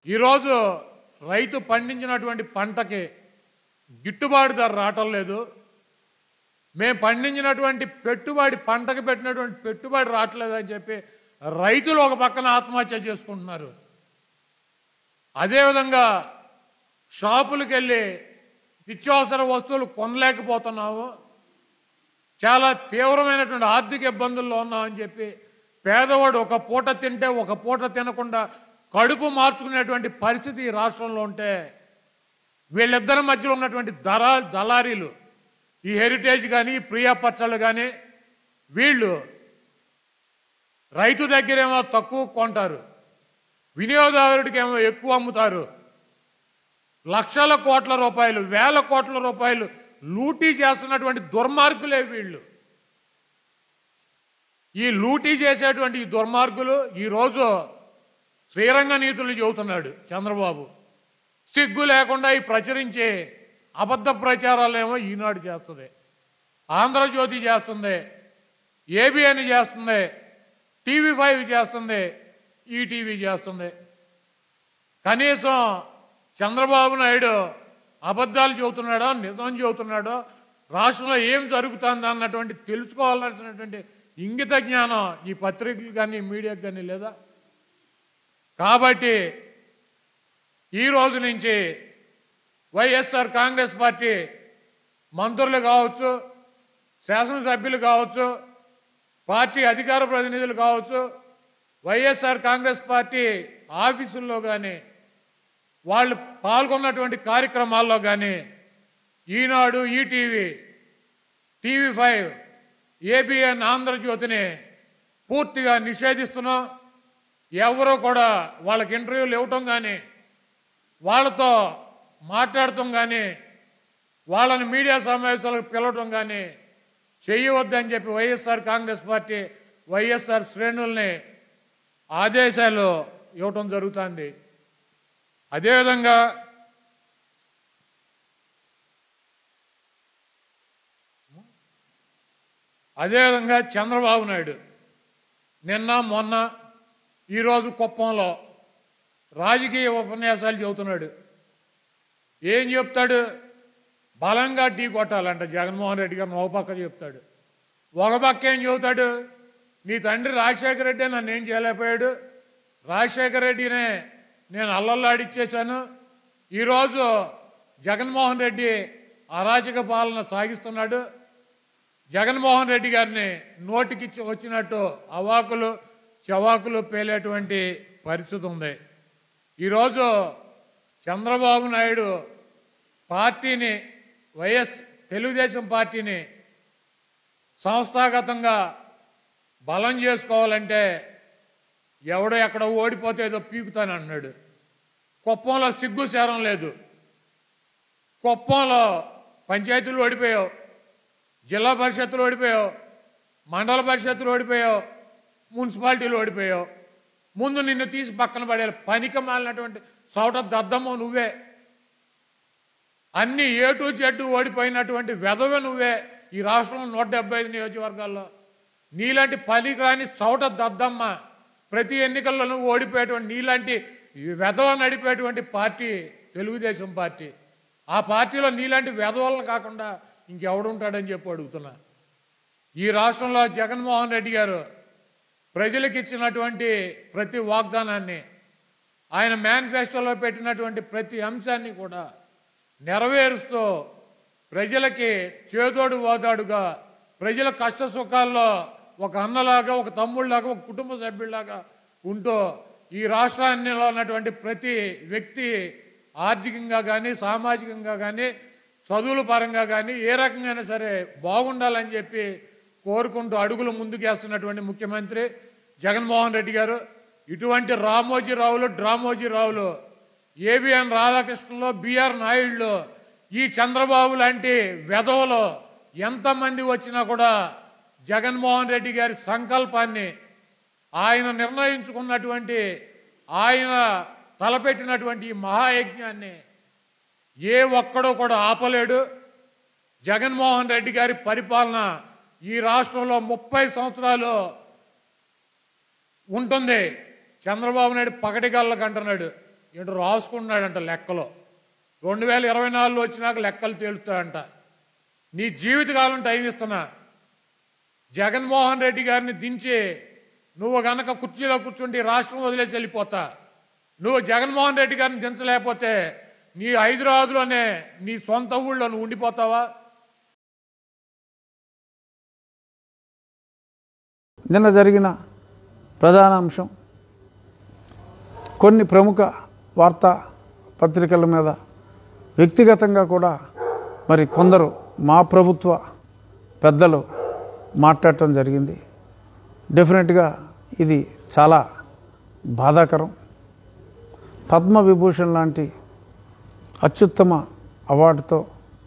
ఈరోజు రైతు పండించినటువంటి పంటకి గిట్టుబాటు ధర రావటం లేదు మేము పండించినటువంటి పెట్టుబడి పంటకు పెట్టినటువంటి పెట్టుబడి రావట్లేదని చెప్పి రైతులు ఒక పక్కన ఆత్మహత్య చేసుకుంటున్నారు అదేవిధంగా షాపులకు వెళ్ళి నిత్యావసర వస్తువులు కొనలేకపోతున్నాము చాలా తీవ్రమైనటువంటి ఆర్థిక ఇబ్బందుల్లో ఉన్నామని చెప్పి పేదవాడు ఒక పూట తింటే ఒక పూట తినకుండా కడుపు మార్చుకునేటువంటి పరిస్థితి ఈ రాష్ట్రంలో ఉంటే వీళ్ళిద్దరి మధ్యలో ఉన్నటువంటి దళా దళారీలు ఈ హెరిటేజ్ కానీ ప్రియా పచ్చళ్ళు కానీ వీళ్ళు రైతు దగ్గరేమో తక్కువ కొంటారు వినియోగదారుడికి ఏమో ఎక్కువ అమ్ముతారు లక్షల కోట్ల రూపాయలు వేల కోట్ల రూపాయలు లూటీ చేస్తున్నటువంటి దుర్మార్గులే వీళ్ళు ఈ లూటీ చేసేటువంటి ఈ దుర్మార్గులు ఈరోజు శ్రీరంగ నీతులు చెబుతున్నాడు చంద్రబాబు సిగ్గు లేకుండా ఈ ప్రచురించే అబద్ధ ప్రచారాలేమో ఈనాడు చేస్తుంది ఆంధ్రజ్యోతి చేస్తుంది ఏబిఎన్ చేస్తుంది టీవీ ఫైవ్ చేస్తుంది ఈటీవీ చేస్తుంది కనీసం చంద్రబాబు నాయుడు అబద్ధాలు చెబుతున్నాడో నిజం చెబుతున్నాడో రాష్ట్రంలో ఏం జరుగుతుంది అన్నటువంటి తెలుసుకోవాలన్నటువంటి ఇంగిత జ్ఞానం ఈ పత్రికలు కానీ మీడియాకి కానీ లేదా కాబట్టి ఈ రోజు నుంచి వైఎస్ఆర్ కాంగ్రెస్ పార్టీ మంత్రులు కావచ్చు శాసనసభ్యులు కావచ్చు పార్టీ అధికార ప్రతినిధులు కావచ్చు వైఎస్ఆర్ కాంగ్రెస్ పార్టీ ఆఫీసుల్లో కానీ వాళ్ళు పాల్గొన్నటువంటి కార్యక్రమాల్లో కానీ Eenadu ETV TV five ABN ఆంధ్రజ్యోతిని పూర్తిగా నిషేధిస్తున్నాం ఎవరో కూడా వాళ్ళకి ఇంటర్వ్యూలు ఇవ్వటం కానీ వాళ్ళతో మాట్లాడటం కానీ వాళ్ళని మీడియా సమావేశాలకు పిలవటం కానీ చేయవద్దని చెప్పి వైఎస్ఆర్ కాంగ్రెస్ పార్టీ వైఎస్ఆర్ శ్రేణుల్ని ఆదేశాలు ఇవ్వటం జరుగుతుంది అదేవిధంగా అదేవిధంగా చంద్రబాబు నాయుడు నిన్న మొన్న ఈరోజు కుప్పంలో రాజకీయ ఉపన్యాసాలు చెబుతున్నాడు ఏం చెప్తాడు బలంగా ఢీ కొట్టాలంట జగన్మోహన్ రెడ్డి గారిని ఒక పక్క చెప్తాడు ఒక పక్క ఏం చెబుతాడు నీ తండ్రి రాజశేఖర రెడ్డి నన్ను ఏం చేయలేకపోయాడు రాజశేఖర రెడ్డినే నేను అల్లల్లాడిచ్చేశాను ఈరోజు జగన్మోహన్ రెడ్డి అరాచక పాలన సాగిస్తున్నాడు జగన్మోహన్ రెడ్డి గారిని నోటికి వచ్చినట్టు అవాకులు చవాకులు పేలేటువంటి పరిస్థితి ఉంది ఈరోజు చంద్రబాబు నాయుడు పార్టీని వైఎస్ తెలుగుదేశం పార్టీని సంస్థాగతంగా బలం చేసుకోవాలంటే ఎవడో ఎక్కడ ఓడిపోతే ఏదో పీకుతానన్నాడు కుప్పంలో సిగ్గు సేరం లేదు కుప్పంలో పంచాయతీలు ఓడిపోయావు జిల్లా పరిషత్తులు ఓడిపోయావు మండల పరిషత్తులు ఓడిపోయావు మున్సిపాలిటీలు ఓడిపోయావు ముందు నిన్ను తీసి పక్కన పడేయాలి పనికి మాలినటువంటి చోట దద్దమ్మ నువ్వే అన్ని ఏ టు జెడ్ ఓడిపోయినటువంటి వెధవ నువ్వే ఈ రాష్ట్రంలో నూట డెబ్బై ఐదు నియోజకవర్గాల్లో నీలాంటి పలికిరాని చౌట దద్దమ్మ ప్రతి ఎన్నికల్లో నువ్వు ఓడిపోయేటువంటి నీలాంటి వెధవ నడిపేటువంటి పార్టీ తెలుగుదేశం పార్టీ ఆ పార్టీలో నీలాంటి వెధవలను కాకుండా ఇంకెవడుంటాడని చెప్పి అడుగుతున్నా ఈ రాష్ట్రంలో జగన్మోహన్ రెడ్డి గారు ప్రజలకు ఇచ్చినటువంటి ప్రతి వాగ్దానాన్ని ఆయన మేనిఫెస్టోలో పెట్టినటువంటి ప్రతి అంశాన్ని కూడా నెరవేరుస్తూ ప్రజలకి చేదోడు ఓదాడుగా ప్రజల కష్ట సుఖాల్లో ఒక అన్నలాగా ఒక తమ్ముళ్ళలాగా ఒక కుటుంబ సభ్యుల్లాగా ఉంటూ ఈ రాష్ట్రాన్నిలో ఉన్నటువంటి ప్రతి వ్యక్తి ఆర్థికంగా కానీ సామాజికంగా కానీ చదువుల పరంగా కానీ ఏ రకంగా సరే బాగుండాలని చెప్పి కోరుకుంటూ అడుగులు ముందుకేస్తున్నటువంటి ముఖ్యమంత్రి జగన్మోహన్ రెడ్డి గారు ఇటువంటి రామోజీ రావులు డ్రామోజీ రావులు ఏబిఎన్ రాధాకృష్ణలో బిఆర్ నాయుడులో ఈ చంద్రబాబు లాంటి వెధవలు ఎంతమంది వచ్చినా కూడా జగన్మోహన్ రెడ్డి గారి సంకల్పాన్ని ఆయన నిర్ణయించుకున్నటువంటి ఆయన తలపెట్టినటువంటి ఈ మహాయజ్ఞాన్ని ఏ ఒక్కడో కూడా ఆపలేడు జగన్మోహన్ రెడ్డి గారి పరిపాలన ఈ రాష్ట్రంలో ముప్పై సంవత్సరాలు ఉంటుంది చంద్రబాబు నాయుడు పగటిగల్లకు అంటున్నాడు ఏంటో రాసుకున్నాడంట లెక్కలో రెండు వేల ఇరవై నాలుగులో వచ్చినాక లెక్కలు తేలుతాడంట నీ జీవితకాలం టైం ఇస్తున్నా జగన్మోహన్ రెడ్డి గారిని దించి నువ్వు గనక కుర్చీలో కూర్చుంటే ఈ రాష్ట్రం వదిలేసి వెళ్ళిపోతా నువ్వు జగన్మోహన్ రెడ్డి గారిని దించలేకపోతే నీ హైదరాబాద్లోనే నీ సొంత ఊళ్ళో నువ్వు ఉండిపోతావా నిన్న జరిగిన ప్రధాన అంశం కొన్ని ప్రముఖ వార్తా పత్రికల మీద వ్యక్తిగతంగా కూడా మరి కొందరు మా ప్రభుత్వ పెద్దలు మాట్లాడటం జరిగింది డెఫినెట్గా ఇది చాలా బాధాకరం పద్మ విభూషణ్ లాంటి అత్యుత్తమ అవార్డుతో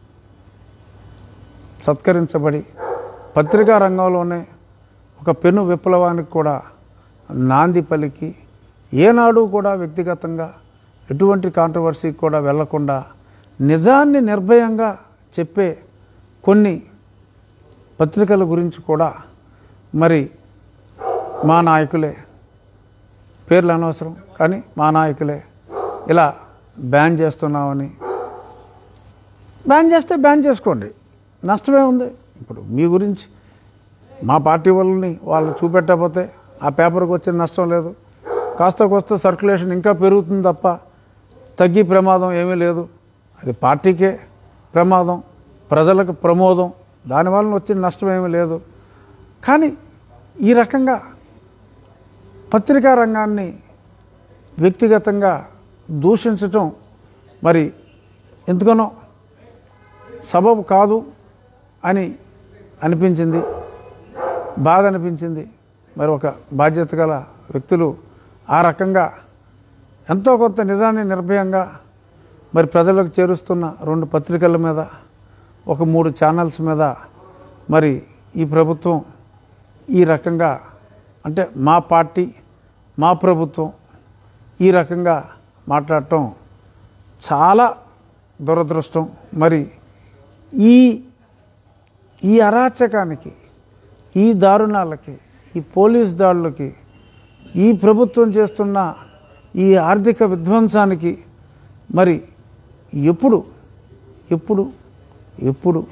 సత్కరించబడి పత్రికా రంగంలోనే ఒక పెను విప్లవానికి కూడా నాంది పలికి ఏనాడు కూడా వ్యక్తిగతంగా ఎటువంటి కాంట్రవర్సీకి కూడా వెళ్లకుండా నిజాన్ని నిర్భయంగా చెప్పే కొన్ని పత్రికల గురించి కూడా మరి మా నాయకులే పేర్లు అనవసరం కానీ మా నాయకులే ఇలా బ్యాన్ చేస్తున్నామని బ్యాన్ చేస్తే బ్యాన్ చేసుకోండి నష్టమే ఉంది ఇప్పుడు మీ గురించి మా పార్టీ వాళ్ళని వాళ్ళు చూపెట్టకపోతే ఆ పేపర్కి వచ్చిన నష్టం లేదు కాస్త కోస్త సర్క్యులేషన్ ఇంకా పెరుగుతుంది తప్ప తగ్గి ప్రమాదం ఏమీ లేదు అది పార్టీకే ప్రమాదం ప్రజలకు ప్రమోదం దానివల్ల వచ్చిన నష్టం ఏమీ లేదు కానీ ఈ రకంగా పత్రికా రంగాన్ని వ్యక్తిగతంగా దూషించటం మరి ఎందుకనో సబబు కాదు అని అనిపించింది బాధ అనిపించింది మరి ఒక బాధ్యత గల వ్యక్తులు ఆ రకంగా ఎంతో కొంత నిజాన్ని నిర్భయంగా మరి ప్రజలకు చేరుస్తున్న రెండు పత్రికల మీద ఒక మూడు ఛానల్స్ మీద మరి ఈ ప్రభుత్వం ఈ రకంగా అంటే మా పార్టీ మా ప్రభుత్వం ఈ రకంగా మాట్లాడటం చాలా దురదృష్టం మరి ఈ ఈ అరాచకానికి ఈ దారుణాలకి ఈ పోలీస్ దాడులకి ఈ ప్రభుత్వం చేస్తున్న ఈ ఆర్థిక విధ్వంసానికి మరి ఎప్పుడు ఎప్పుడు ఎప్పుడు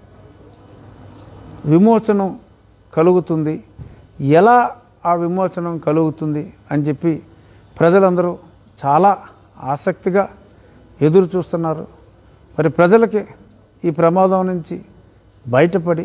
విమోచనం కలుగుతుంది ఎలా ఆ విమోచనం కలుగుతుంది అని చెప్పి ప్రజలందరూ చాలా ఆసక్తిగా ఎదురు చూస్తున్నారు మరి ప్రజలకి ఈ ప్రమాదం నుంచి బయటపడి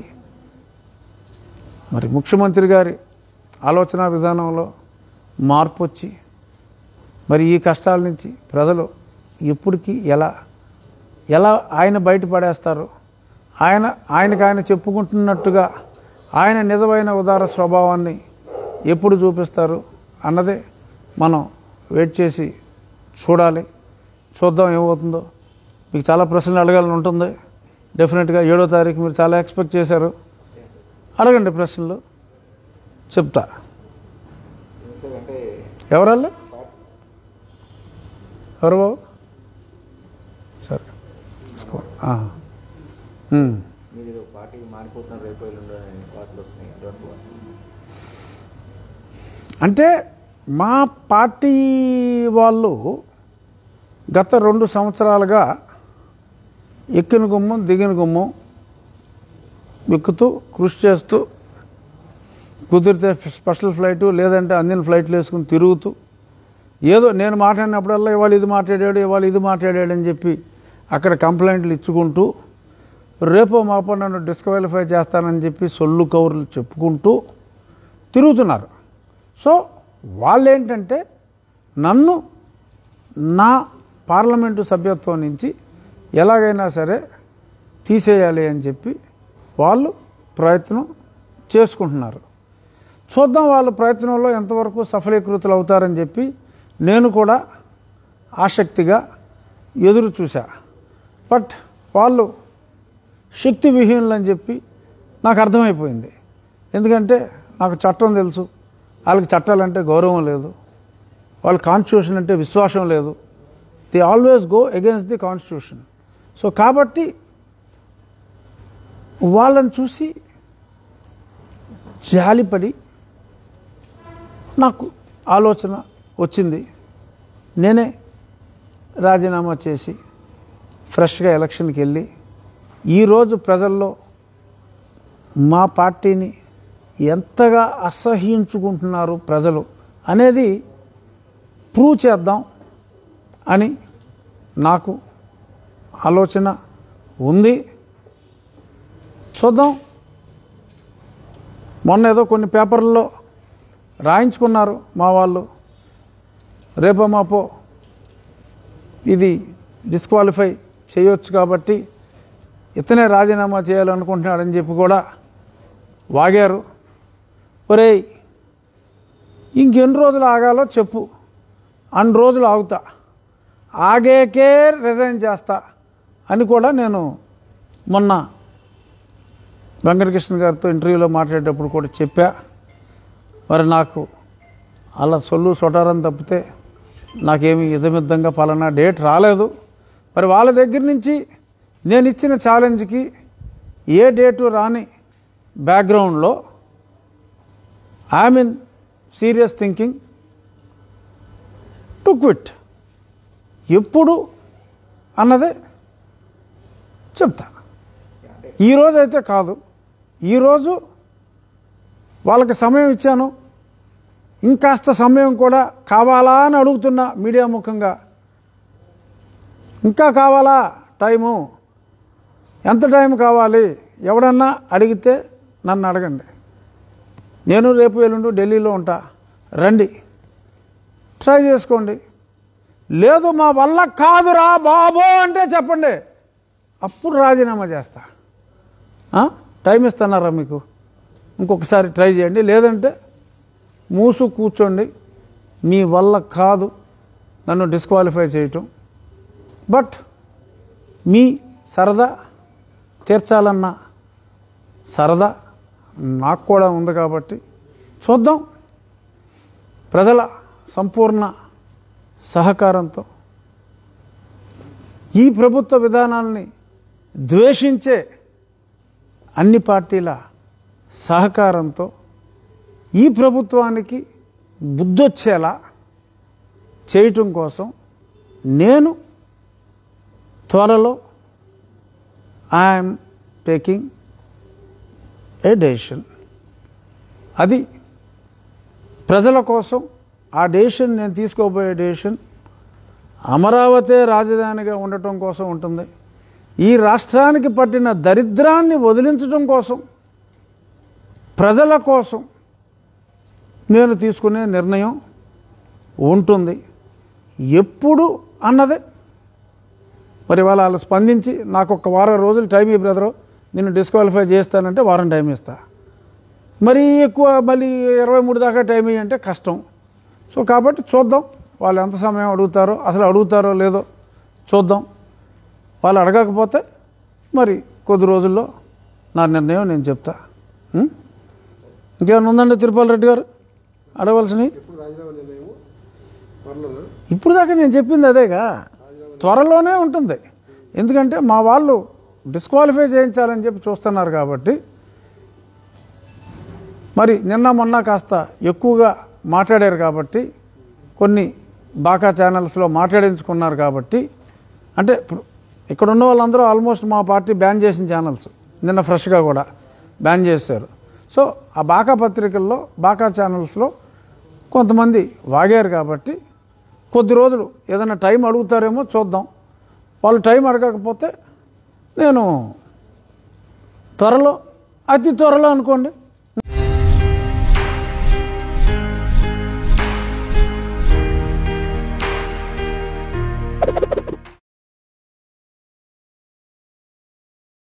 మరి ముఖ్యమంత్రి గారి ఆలోచన విధానంలో మార్పు వచ్చి మరి ఈ కష్టాల నుంచి ప్రజలు ఎప్పటికీ ఎలా ఎలా ఆయన బయటపడేస్తారు ఆయన ఆయనకు ఆయన చెప్పుకుంటున్నట్టుగా ఆయన నిజమైన ఉదార స్వభావాన్ని ఎప్పుడు చూపిస్తారు అన్నదే మనం వెయిట్ చేసి చూడాలి చూద్దాం ఏమవుతుందో మీకు చాలా ప్రశ్నలు అడగాలని ఉంటుంది డెఫినెట్గా ఏడో తారీఖు మీరు చాలా ఎక్స్పెక్ట్ చేశారు అడగండి ప్రశ్నలు చెప్తా ఎందుకంటే ఎవరాళ్ళు ఎవరు బాబు సరే ఆ. ఉమ్. మీరు పార్టీ మారిపోతున్న రేపు ఎల్లుండి అనే వార్తలు వస్తున్నాయి అటువంటి వస్తున్నాయి అంటే మా పార్టీ వాళ్ళు గత రెండు సంవత్సరాలుగా ఎక్కిన గుమ్మం దిగిన గుమ్మం ఎక్కుతూ కృషి చేస్తూ కుదిరితే స్పెషల్ ఫ్లైట్ లేదంటే అందిన ఫ్లైట్లు వేసుకుని తిరుగుతూ ఏదో నేను మాట్లాడినప్పుడల్లా ఇవాళ ఇది మాట్లాడాడు ఇవాళ ఇది మాట్లాడాడు అని చెప్పి అక్కడ కంప్లైంట్లు ఇచ్చుకుంటూ రేపో మాపో నన్ను డిస్క్వాలిఫై చేస్తానని చెప్పి సొల్లు కౌరులు చెప్పుకుంటూ తిరుగుతున్నారు సో వాళ్ళేంటంటే నన్ను నా పార్లమెంటు సభ్యత్వం నుంచి ఎలాగైనా సరే తీసేయాలి అని చెప్పి వాళ్ళు ప్రయత్నం చేసుకుంటున్నారు చూద్దాం వాళ్ళ ప్రయత్నంలో ఎంతవరకు సఫలీకృతులు అవుతారని చెప్పి నేను కూడా ఆసక్తిగా ఎదురు చూశా బట్ వాళ్ళు శక్తి విహీనులు అని చెప్పి నాకు అర్థమైపోయింది ఎందుకంటే నాకు చట్టం తెలుసు వాళ్ళకి చట్టాలంటే గౌరవం లేదు వాళ్ళ కాన్స్టిట్యూషన్ అంటే విశ్వాసం లేదు the always go against the constitution so కాబట్టి వాళ్ళని చూసి జాలిపడి నాకు ఆలోచన వచ్చింది నేనే రాజీనామా చేసి ఫ్రెష్గా ఎలక్షన్కి వెళ్ళి ఈరోజు ప్రజల్లో మా పార్టీని ఎంతగా అసహ్యించుకుంటున్నారు ప్రజలు అనేది ప్రూవ్ చేద్దాం అని నాకు ఆలోచన ఉంది చూద్దాం మొన్న ఏదో కొన్ని పేపర్లలో రాయించుకున్నారు మా వాళ్ళు రేపో మాపో ఇది డిస్క్వాలిఫై చేయొచ్చు కాబట్టి ఇతనే రాజీనామా చేయాలనుకుంటున్నాడని చెప్పి కూడా వాగారు ఒరేయ్ ఇంకెన్ని రోజులు ఆగాలో చెప్పు అన్ని రోజులు ఆగుతా ఆగేకే రిజైన్ చేస్తా అని కూడా నేను మొన్న వెంకటకృష్ణ గారితో ఇంటర్వ్యూలో మాట్లాడేటప్పుడు కూడా చెప్పా మరి నాకు అలా సొల్లు సొటారని తప్పితే నాకేమి ఇదమిద్దంగా పలానా డేట్ రాలేదు మరి వాళ్ళ దగ్గర నుంచి నేను ఇచ్చిన ఛాలెంజ్కి ఏ డేటు రాని బ్యాక్గ్రౌండ్లో I mean serious thinking to quit ఎప్పుడు అన్నదే చెప్తా ఈరోజు అయితే కాదు ఈరోజు వాళ్ళకి సమయం ఇచ్చాను ఇంకాస్త సమయం కూడా కావాలా అని అడుగుతున్నా మీడియా ముఖంగా ఇంకా కావాలా టైము ఎంత టైం కావాలి ఎవడన్నా అడిగితే నన్ను అడగండి నేను రేపు ఎల్లుండి ఢిల్లీలో ఉంటా రండి ట్రై చేసుకోండి లేదు మా వల్ల కాదురా బాబో అంటే చెప్పండి అప్పుడు రాజీనామా చేస్తా ఆ? టైం ఇస్తున్నారా మీకు ఇంకొకసారి ట్రై చేయండి లేదంటే మూసు కూర్చోండి మీ వల్ల కాదు నన్ను డిస్క్వాలిఫై చేయటం బట్ మీ సరదా తీర్చాలన్న సరదా నాకు కూడా ఉంది కాబట్టి చూద్దాం ప్రజల సంపూర్ణ సహకారంతో ఈ ప్రభుత్వ విధానాల్ని ద్వేషించే అన్ని పార్టీల సహకారంతో ఈ ప్రభుత్వానికి బుద్ధొచ్చేలా చేయటం కోసం నేను త్వరలో ఐఎమ్ టేకింగ్ ఏ డెసిషన్ అది ప్రజల కోసం ఆ డెసిషన్ నేను తీసుకోబోయే డెసిషన్ అమరావతి రాజధానిగా ఉండటం కోసం ఉంటుంది ఈ రాష్ట్రానికి పట్టిన దరిద్రాన్ని వదిలించడం కోసం ప్రజల కోసం నేను తీసుకునే నిర్ణయం ఉంటుంది ఎప్పుడు అన్నదే మరి వాళ్ళ వాళ్ళు స్పందించి నాకు ఒక వారం రోజులు టైం ఈ బ్రదరు నిన్ను డిస్క్వాలిఫై చేస్తానంటే వారం టైం ఇస్తా మరి ఎక్కువ మళ్ళీ ఇరవై మూడు దాకా టైం ఇవ్వంటే కష్టం సో కాబట్టి చూద్దాం వాళ్ళు ఎంత సమయం అడుగుతారో అసలు అడుగుతారో లేదో చూద్దాం వాళ్ళు అడగకపోతే మరి కొద్ది రోజుల్లో నా నిర్ణయం నేను చెప్తా ఉం? ఇంకేమైనా ఉందండి తిరుపతి రెడ్డి గారు అడగవలసినవి ఎప్పుడు రాజీనామా నిర్ణయం త్వరలోనా ఇప్పుడు దాకా నేను చెప్పింది అదేగా త్వరలోనే ఉంటుంది ఎందుకంటే మా వాళ్ళు డిస్క్వాలిఫై చేయించాలని చెప్పి చూస్తున్నారు కాబట్టి మరి నిన్న మొన్న కాస్త ఎక్కువగా మాట్లాడారు కాబట్టి కొన్ని బాకా ఛానల్స్లో మాట్లాడించుకున్నారు కాబట్టి అంటే ఇప్పుడు ఇక్కడ ఉన్న వాళ్ళందరూ ఆల్మోస్ట్ మా పార్టీ బ్యాన్ చేసిన ఛానల్స్ నిన్న ఫ్రెష్గా కూడా బ్యాన్ చేశారు సో ఆ బాకా పత్రికల్లో బాకా ఛానల్స్లో కొంతమంది వాగారు కాబట్టి కొద్ది రోజులు ఏదైనా టైం అడుగుతారేమో చూద్దాం వాళ్ళు టైం అడగకపోతే నేను త్వరలో అతి త్వరలో అనుకోండి